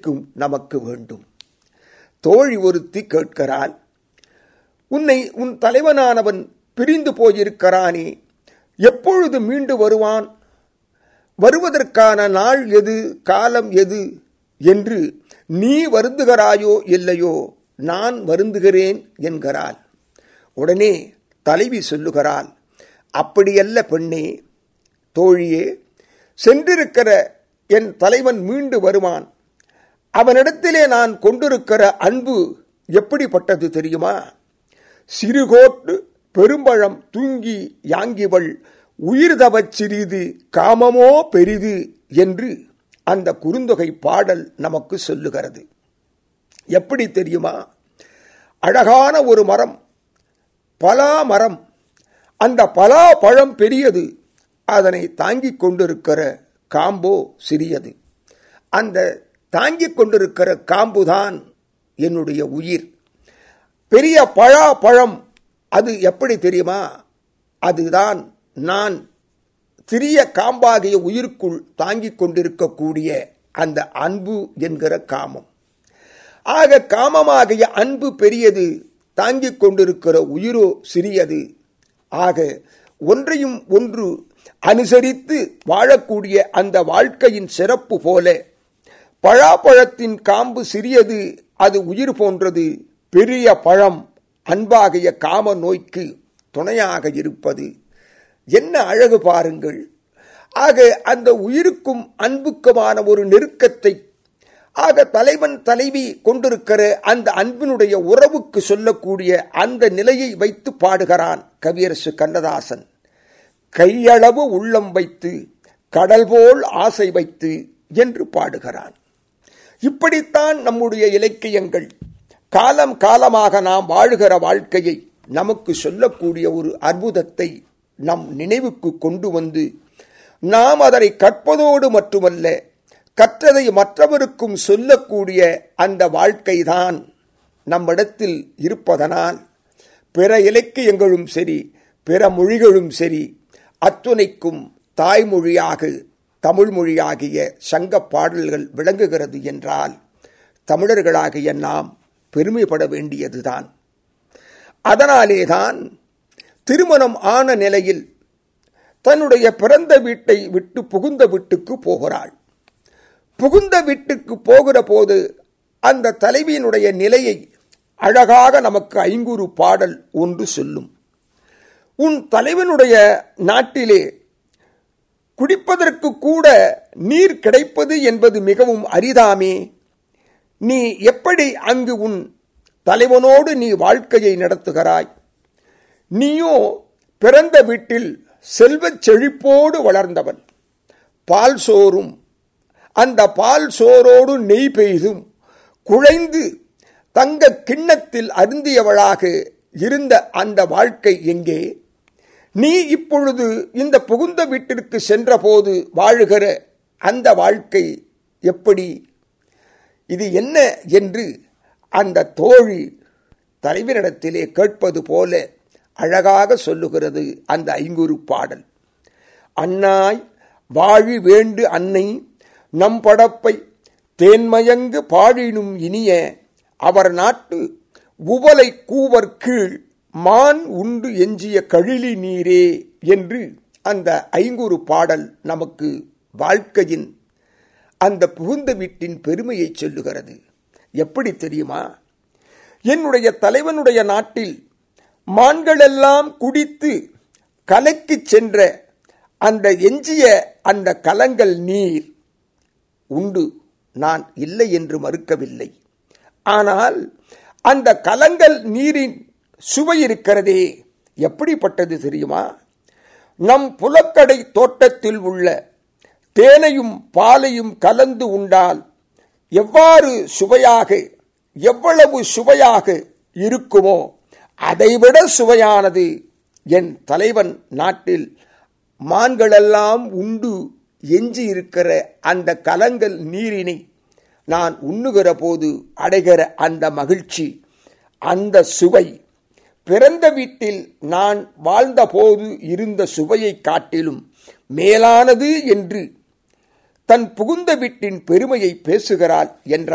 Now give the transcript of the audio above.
என்றைக்கும் நமக்கு வேண்டும் தோழி ஒருத்தி கேட்கிறாள் உன்னை உன் தலைவனானவன் பிரிந்து போயிருக்கிறானே எப்பொழுது மீண்டு வருவான் வருவதற்கான நாள் எது காலம் எது என்று நீ வருந்துகிறாயோ இல்லையோ நான் வருந்துகிறேன் என்கிறாள் உடனே தலைவி சொல்லுகிறாள் அப்படியல்ல பெண்ணே தோழியே சென்றிருக்கிற என் தலைவன் மீண்டு வருவான் அவனிடத்திலே நான் கொண்டிருக்கிற அன்பு எப்படிப்பட்டது தெரியுமா சிறுகோட்டு பெரும்பழம் தூங்கி யாங்கிவள் உயிர் தவச் சிறிது காமமோ பெரிது என்று அந்த குறுந்தொகை பாடல் நமக்கு சொல்லுகிறது எப்படி தெரியுமா அழகான ஒரு மரம் பலா மரம் அந்த பலா பழம் பெரியது அதனை தாங்கிக் கொண்டிருக்கிற காம்போ சிறியது அந்த தாங்கிக் கொண்டிருக்கிற காம்புதான் என்னுடைய உயிர் பெரிய பழா பழம் அது எப்படி தெரியுமா அதுதான் நான் சிறிய காம்பாகிய உயிருக்குள் தாங்கிக் கொண்டிருக்கக்கூடிய அந்த அன்பு என்கிற காமம் ஆக காமமாகிய அன்பு பெரியது தாங்கிக் கொண்டிருக்கிற உயிரோ சிறியது ஆக ஒன்றையும் ஒன்று அனுசரித்து வாழக்கூடிய அந்த வாழ்க்கையின் சிறப்பு போல பழாப்பழத்தின் காம்பு சிறியது அது உயிர் போன்றது பெரிய பழம் அன்பாகிய காம நோய்க்கு துணையாக இருப்பது என்ன அழகு பாருங்கள் ஆக அந்த உயிருக்கும் அன்புக்குமான ஒரு நெருக்கத்தை ஆக தலைவன் தலைவி கொண்டிருக்கிற அந்த அன்பினுடைய உறவுக்கு சொல்லக்கூடிய அந்த நிலையை வைத்து பாடுகிறான் கவியரசு கண்ணதாசன் கையளவு உள்ளம் வைத்து கடல் போல் ஆசை வைத்து என்று பாடுகிறான் இப்படித்தான் நம்முடைய இலக்கியங்கள் காலம் காலமாக நாம் வாழுகிற வாழ்க்கையை நமக்கு சொல்லக்கூடிய ஒரு அற்புதத்தை நம் நினைவுக்கு கொண்டு வந்து நாம் அதனை கற்பதோடு மட்டுமல்ல கற்றதை மற்றவருக்கும் சொல்லக்கூடிய அந்த வாழ்க்கைதான் நம்மிடத்தில் இருப்பதனால் பிற இலக்கியங்களும் சரி பிற மொழிகளும் சரி அத்துணைக்கும் தாய்மொழியாக தமிழ் மொழியாகிய சங்க பாடல்கள் விளங்குகிறது என்றால் தமிழர்களாகிய நாம் பெருமைப்பட வேண்டியதுதான் அதனாலேதான் திருமணம் ஆன நிலையில் தன்னுடைய பிறந்த வீட்டை விட்டு புகுந்த வீட்டுக்கு போகிறாள் புகுந்த வீட்டுக்கு போகிற போது அந்த தலைவியினுடைய நிலையை அழகாக நமக்கு ஐங்குறு பாடல் ஒன்று சொல்லும் உன் தலைவனுடைய நாட்டிலே குடிப்பதற்கு கூட நீர் கிடைப்பது என்பது மிகவும் அரிதாமே நீ எப்படி அங்கு உன் தலைவனோடு நீ வாழ்க்கையை நடத்துகிறாய் நீயோ பிறந்த வீட்டில் செல்வச் செழிப்போடு வளர்ந்தவன் பால் சோறும் அந்த பால் சோரோடு நெய் பெய்தும் குழைந்து தங்க கிண்ணத்தில் அருந்தியவளாக இருந்த அந்த வாழ்க்கை எங்கே நீ இப்பொழுது இந்த புகுந்த வீட்டிற்கு சென்றபோது வாழுகிற அந்த வாழ்க்கை எப்படி இது என்ன என்று அந்த தோழி தலைவரிடத்திலே கேட்பது போல அழகாக சொல்லுகிறது அந்த ஐங்குறு பாடல் அன்னாய் வாழி வேண்டு அன்னை நம் படப்பை தேன்மயங்கு பாழினும் இனிய அவர் நாட்டு உவலை கூவர் கீழ் மான் உண்டு எஞ்சிய கழிலி நீரே என்று அந்த ஐங்குறு பாடல் நமக்கு வாழ்க்கையின் அந்த புகுந்த வீட்டின் பெருமையை சொல்லுகிறது எப்படி தெரியுமா என்னுடைய தலைவனுடைய நாட்டில் மான்களெல்லாம் குடித்து கலைக்கு சென்ற அந்த எஞ்சிய அந்த கலங்கள் நீர் உண்டு நான் இல்லை என்று மறுக்கவில்லை ஆனால் அந்த கலங்கள் நீரின் சுவை இருக்கிறதே எப்படிப்பட்டது தெரியுமா நம் புலக்கடை தோட்டத்தில் உள்ள தேனையும் பாலையும் கலந்து உண்டால் எவ்வாறு சுவையாக எவ்வளவு சுவையாக இருக்குமோ அதைவிட சுவையானது என் தலைவன் நாட்டில் மான்களெல்லாம் உண்டு எஞ்சி இருக்கிற அந்த கலங்கள் நீரினை நான் உண்ணுகிற போது அடைகிற அந்த மகிழ்ச்சி அந்த சுவை பிறந்த வீட்டில் நான் வாழ்ந்தபோது இருந்த சுவையை காட்டிலும் மேலானது என்று தன் புகுந்த வீட்டின் பெருமையை பேசுகிறாள் என்றார்